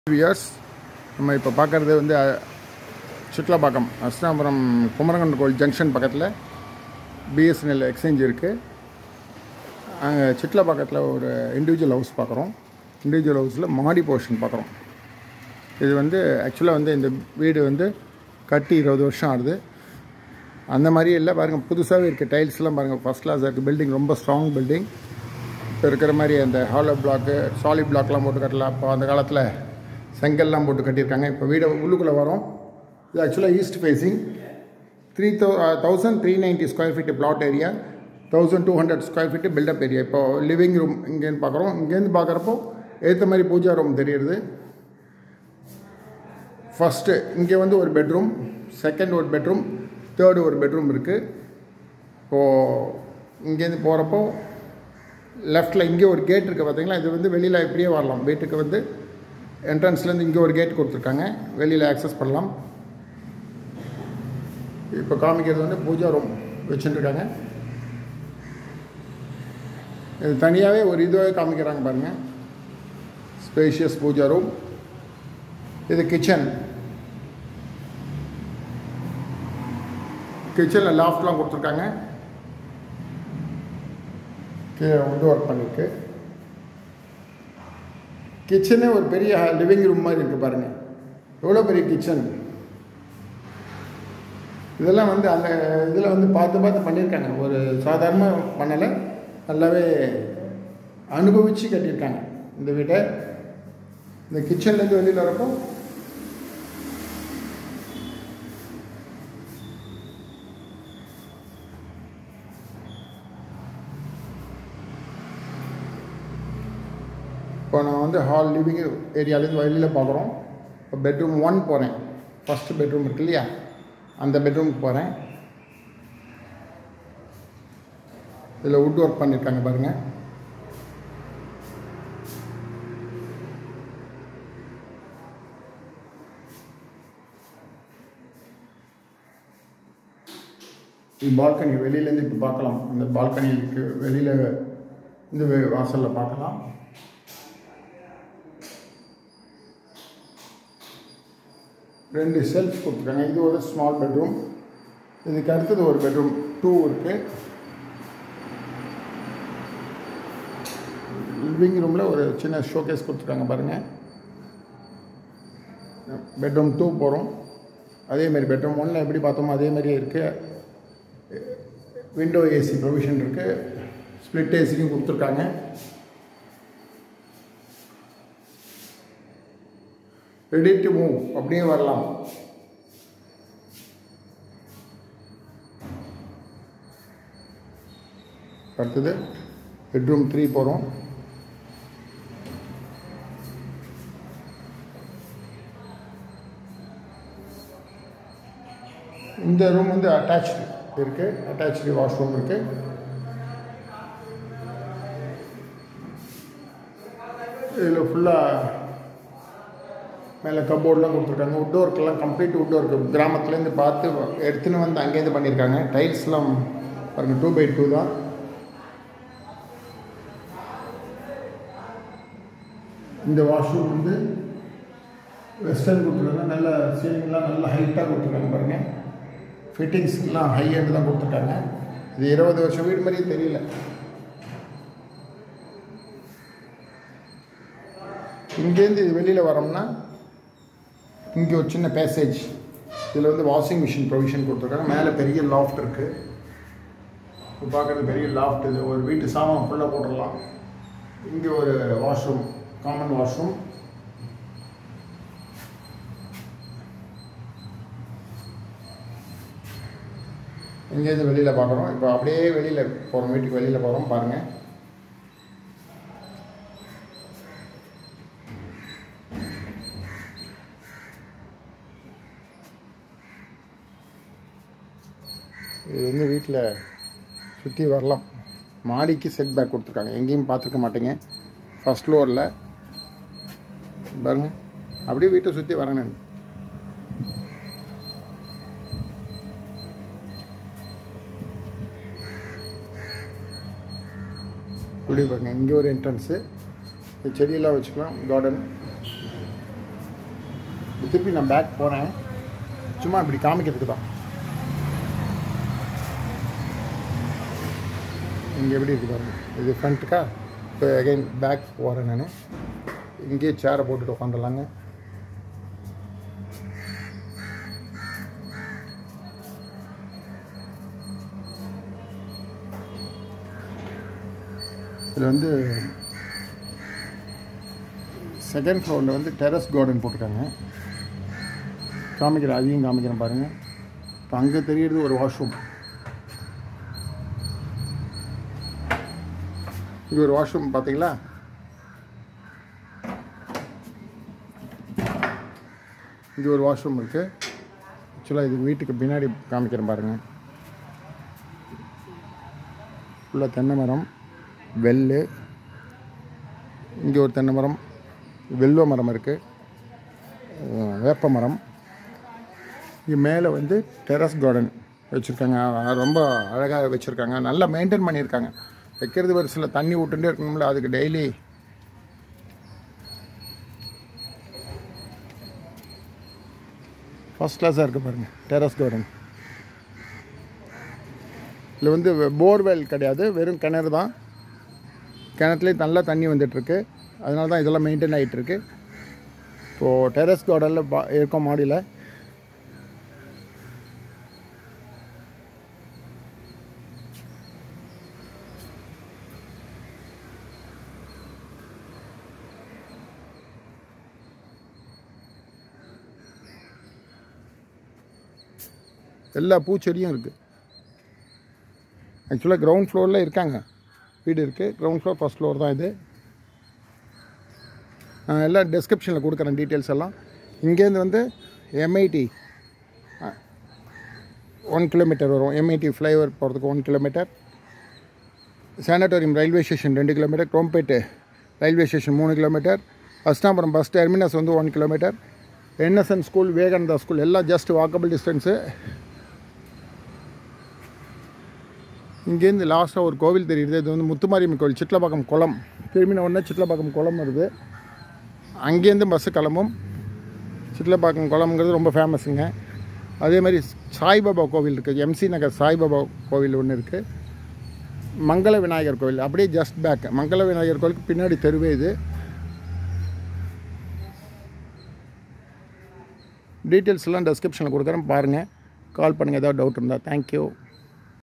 wears நம்ம இப்போ பார்க்குறது வந்து அஹ், சிட்லாபாக்கம் அஸ்னாபுரம் குமரங்கன் கோயில் ஜங்ஷன் பக்கத்தில் பிஎஸ்என்எல் எக்ஸ்சேஞ்ச் இருக்குது அங்கே சிட்லாபாக்கத்தில் ஒரு இண்டிவிஜுவல் ஹவுஸ் பார்க்குறோம் இண்டிவிஜுவல் ஹவுஸில் மாடி போர்ஷன் பார்க்குறோம் இது வந்து ஆக்சுவலாக வந்து இந்த வீடு வந்து கட்டி இருபது வருஷம் ஆகுது அந்த மாதிரி இல்லை பாருங்கள் புதுசாகவே இருக்குது டைல்ஸ்லாம் பாருங்கள் ஃபஸ்ட் கிளாஸாக இருக்குது பில்டிங் ரொம்ப ஸ்ட்ராங் பில்டிங் இப்போ இருக்கிற மாதிரி அந்த ஹாலோ பிளாக்கு சாலிட் பிளாக்லாம் போட்டு கட்டலாம் அப்போ அந்த காலத்தில் செங்கல்லாம் போட்டு கட்டியிருக்காங்க இப்போ வீடு உள்ளுக்குள்ளே வரோம் இது ஆக்சுவலாக ஈஸ்ட் ஃபேஸிங் த்ரீ தௌ thousand three ninety square feet flat area thousand two hundred square feet built up area இப்போ லிவிங் ரூம் இங்கேருந்து பார்க்குறோம் இங்கேருந்து பார்க்குறப்போ ஏற்ற மாதிரி பூஜா ரூம் தெரியுது ஃபஸ்ட்டு இங்கே வந்து ஒரு பெட்ரூம் செகண்ட் ஒரு பெட்ரூம் தேர்டு ஒரு பெட்ரூம் இருக்குது இப்போது இங்கேருந்து போகிறப்போ லெஃப்ட்டில் இங்கே ஒரு கேட் இருக்குது பார்த்தீங்களா இது வந்து வெளியில் இப்படியே வரலாம் வீட்டுக்கு வந்து என்ட்ரன்ஸ்லேருந்து இங்கே ஒரு கேட் கொடுத்துருக்காங்க வெளியில் ஆக்சஸ் பண்ணலாம் இப்போ காமிக்கிறது வந்து பூஜா ரூம் வச்சுட்டுருக்காங்க இது தனியாகவே ஒரு இதுவாகவே காமிக்கிறாங்க பாருங்கள் ஸ்பேஷியஸ் பூஜா ரூம் இது கிச்சன் கிச்சனில் லாஃப்ட்லாம் கொடுத்துருக்காங்க கீழே வந்து ஒர்க் பண்ணியிருக்கு கிச்சனே ஒரு பெரிய லிவிங் ரூம் மாதிரி இருக்குது பாருங்கள் எவ்வளோ பெரிய கிச்சன் இதெல்லாம் வந்து அந்த இதில் வந்து பார்த்து பார்த்து பண்ணியிருக்காங்க ஒரு சாதாரணமாக பண்ணலை நல்லாவே அனுபவித்து கட்டியிருக்காங்க இந்த வீட்டை இந்த கிச்சன்லேருந்து வெளியில் வரப்போ இப்போ நான் வந்து ஹால் லிவிங் ஏரியாலேருந்து வெளியில் பார்க்குறோம் இப்போ பெட்ரூம் ஒன் போகிறேன் ஃபஸ்ட்டு பெட்ரூம் இருக்கு இல்லையா அந்த பெட்ரூமுக்கு போகிறேன் இதில் வுட் ஒர்க் பண்ணியிருக்காங்க பாருங்கள் இது பால்கனி வெளியிலேருந்து இப்போ பார்க்கலாம் அந்த பால்கனிக்கு வெளியில் இந்த வாசலில் பார்க்கலாம் ரெண்டு செல்ஃப் கொடுத்துருக்காங்க இது ஒரு ஸ்மால் பெட்ரூம் இதுக்கு அடுத்தது ஒரு பெட்ரூம் டூ இருக்குது லிவிங் ரூமில் ஒரு சின்ன ஷோகேஸ் கொடுத்துருக்காங்க பாருங்கள் பெட்ரூம் டூ போகிறோம் அதேமாரி பெட்ரூம் ஒன்றில் எப்படி பார்த்தோமோ அதே மாதிரியே இருக்குது விண்டோ ஏசி ப்ரொவிஷன் இருக்குது ஸ்ப்ளிட் ஏசிக்கும் கொடுத்துருக்காங்க ரெடி டு மூவ் அப்படியே வரலாம் அடுத்தது பெட்ரூம் த்ரீ போகிறோம் இந்த ரூம் வந்து அட்டாச்சு இருக்குது அட்டாச்சு வாஷ்ரூம் இருக்குது இதில் ஃபுல்லாக மேலே கபோர்ட்லாம் கொடுத்துருக்காங்க வுட் ஒர்க்கெல்லாம் கம்ப்ளீட் வுட் ஒர்க் கிராமத்துலேருந்து பார்த்து எடுத்துன்னு வந்து அங்கேருந்து பண்ணியிருக்காங்க டைல்ஸ்லாம் பாருங்கள் டூ பை டூ தான் இந்த வாஷ்ரூம் வந்து வெஸ்டர்ன் கொடுத்துருக்காங்க நல்ல சீலிங்லாம் நல்ல ஹைட்டாக கொடுத்துருக்காங்க பாருங்கள் ஃபிட்டிங்ஸ்லாம் ஹை எண்டு தான் கொடுத்துருக்காங்க இது இருபது வருஷம் வீடு மாதிரியே தெரியல இங்கேருந்து இது வெளியில் வரோம்னா இங்கே ஒரு சின்ன பேசேஜ் இதில் வந்து வாஷிங் மிஷின் ப்ரொவிஷன் கொடுத்துருக்காங்க மேலே பெரிய லாஃப்ட் இருக்குது இப்போ பார்க்குறது பெரிய லாஃப்ட் இது ஒரு வீட்டு சாமான் ஃபுல்லாக போட்டுடலாம் இங்கே ஒரு வாஷ்ரூம் காமன் வாஷ்ரூம் இங்கேருந்து வெளியில் பார்க்குறோம் இப்போ அப்படியே வெளியில் போகிறோம் வீட்டுக்கு வெளியில் போகிறோம் பாருங்கள் இது வந்து வீட்டில் சுற்றி வரலாம் மாடிக்கு செட் பேக் கொடுத்துருக்காங்க எங்கேயும் பார்த்துருக்க மாட்டீங்க ஃபஸ்ட் ஃப்ளோரில் பாருங்க அப்படியே வீட்டை சுற்றி வரணும் இப்படி பாருங்க இங்கே ஒரு என்ட்ரன்ஸு செடியெல்லாம் வச்சுக்கலாம் கார்டன் திருப்பி நான் பேக் போனேன் சும்மா இப்படி காமிக்கிறதுக்கு தான் இங்கே எப்படி இருக்கு பாருங்க இது ஃப்ரண்ட்டுக்கா இப்போ அகைன் பேக் போகிறேன் நான் இங்கேயே சேரை போட்டுட்டு உட்காந்துடலாங்க இது வந்து செகண்ட் ஃப்ளோரில் வந்து டெரஸ் கார்டன் போட்டிருக்காங்க காமிக்கிறேன் அதையும் காமிக்கிறேன் பாருங்கள் இப்போ அங்கே தெரியுறது ஒரு வாஷ்ரூம் இது ஒரு வாஷ்ரூம் பார்த்தீங்களா இது ஒரு வாஷ்ரூம் இருக்குது ஆக்சுவலாக இது வீட்டுக்கு பின்னாடி காமிக்கிறேன் பாருங்கள் ஃபுல்லாக தென்னை மரம் வெள்ளு இங்கே ஒரு தென்னை மரம் வெல்வ மரம் இருக்குது வேப்ப மரம் இங்கே மேலே வந்து டெரஸ் கார்டன் வச்சுருக்காங்க ரொம்ப அழகாக வச்சுருக்காங்க நல்லா மெயின்டைன் பண்ணியிருக்காங்க வைக்கிறது ஒரு சில தண்ணி விட்டுட்டே இருக்கணும்ல அதுக்கு டெய்லி ஃபஸ்ட் கிளாஸாக இருக்குது பாருங்கள் டெரஸ் கார்டன் இதில் வந்து போர்வெல் கிடையாது வெறும் கிணறு தான் கிணத்துலேயும் நல்லா தண்ணி வந்துட்டுருக்கு அதனால தான் இதெல்லாம் மெயின்டைன் ஆகிட்டுருக்கு இப்போது டெரஸ் கார்டனில் பா இருக்கோம் மாடியில் எல்லா பூச்செடியும் இருக்குது ஆக்சுவலாக கிரவுண்ட் ஃப்ளோரில் இருக்காங்க வீடு இருக்குது கிரவுண்ட் ஃப்ளோர் ஃபஸ்ட் ஃப்ளோர் தான் இது நான் எல்லாம் டிஸ்கிரிப்ஷனில் கொடுக்குறேன் டீட்டெயில்ஸ் எல்லாம் இங்கேருந்து வந்து எம்ஐடி ஒன் கிலோமீட்டர் வரும் எம்ஐடி ஃப்ளைஓவர் போகிறதுக்கு one kilometre Sanatorium railway station ரெண்டு கிலோமீட்டர் குரோம்பேட்டு ரயில்வே ஸ்டேஷன் மூணு கிலோமீட்டர் அஸ்தாபுரம் பஸ் டெர்மினஸ் வந்து one kilometre NSN school Vivekananda school எல்லாம் ஜஸ்ட் வாக்கபிள் டிஸ்டன்ஸு இங்கேருந்து லாஸ்ட்டாக ஒரு கோவில் தெரியுது இது வந்து முத்துமாரியம்மன் கோவில் சிட்லப்பாக்கம் குளம் திரும்பின உடனே சிட்லப்பாக்கம் குளம் வருது அங்கேருந்து பஸ்ஸு கிளம்பும் சிட்லப்பாக்கம் குளம்ங்கிறது ரொம்ப ஃபேமஸுங்க அதே மாதிரி சாய்பாபா கோவில் இருக்குது எம்சி நகர் சாய்பாபா கோவில் ஒன்று இருக்குது மங்கள விநாயகர் கோவில் அப்படியே ஜஸ்ட் பேக் மங்கள விநாயகர் கோவிலுக்கு பின்னாடி தெருவே இது டீட்டெயில்ஸ் எல்லாம் டெஸ்கிரிப்ஷனில் கொடுக்குறேன் பாருங்கள் கால் பண்ணுங்கள் ஏதாவது டவுட் இருந்தால் தேங்க்யூ